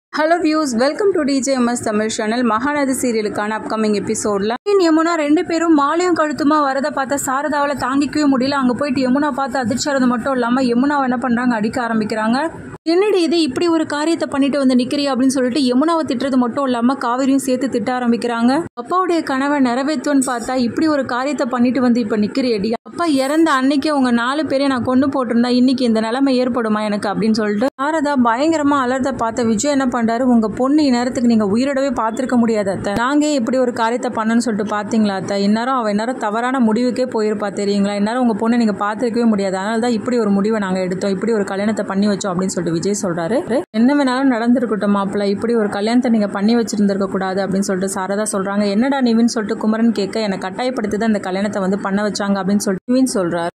hello views welcome to DJMS Tamil channel Mahanadhi சீரியலுக்கான upcoming எபிசோட்ல யமுனா ரெண்டு பேரும் மாலையும் கழுத்துமா வரதை பார்த்த சாரதாவால தாங்கிக்கவே முடியல அங்க போயிட்டு யமுனா பார்த்து அதிர்ச்சி மட்டும் இல்லாம யமுனாவை என்ன பண்றாங்க அடிக்க ஆரம்பிக்கிறாங்க என்னடி இது இப்படி ஒரு காரியத்தை பண்ணிட்டு வந்து நிக்கிறியா அப்படின்னு சொல்லிட்டு யமுனாவை திட்டுறது மட்டும் இல்லாம காவிரியும் சேர்த்து திட்ட ஆரம்பிக்கிறாங்க அப்பாவுடைய கனவை நிறைவேற்றுன்னு பார்த்தா இப்படி ஒரு காரியத்தை பண்ணிட்டு வந்து இப்ப நிக்கிறியடி அப்பா இறந்த அன்னைக்கு உங்க நாலு பேரையும் நான் கொண்டு போட்டிருந்தா இன்னைக்கு இந்த நிலைமை ஏற்படுமா எனக்கு அப்படின்னு சொல்லிட்டு சாரதா பயங்கரமா அலர்த பார்த்த விஜய் என்ன பண்றாரு உங்க பொண்ணு இந்நேரத்துக்கு நீங்க உயிரோடவே பார்த்திருக்க முடியாது அத்தை நாங்க ஏன் இப்படி ஒரு காரியத்தை பண்ணணும்னு சொல்லிட்டு பாத்தீங்களா அத்தை இந்நேரம் அவ இந்நேரம் தவறான முடிவுக்கே போயிருப்பா தெரியுங்களா இந்நேரம் உங்க பொண்ணை நீங்க பார்த்திருக்கவே முடியாது அதனால தான் இப்படி ஒரு முடிவை நாங்க எடுத்தோம் இப்படி ஒரு கல்யாணத்தை பண்ணி வச்சோம் அப்படின்னு சொல்லிட்டு விஜய் சொல்றாரு என்ன வேணாலும் நடந்திருக்கட்டும் மாப்பிள்ள இப்படி ஒரு கல்யாணத்தை நீங்க பண்ணி வச்சிருந்திருக்க கூடாது அப்படின்னு சொல்லிட்டு சாரதா சொல்றாங்க என்னடா நிவின் சொல்லிட்டு குமரன் கேட்க என்னை கட்டாயப்படுத்தி தான் இந்த கல்யாணத்தை வந்து பண்ண வச்சாங்க அப்படின்னு சொல்லிட்டு நிவின் சொல்றாரு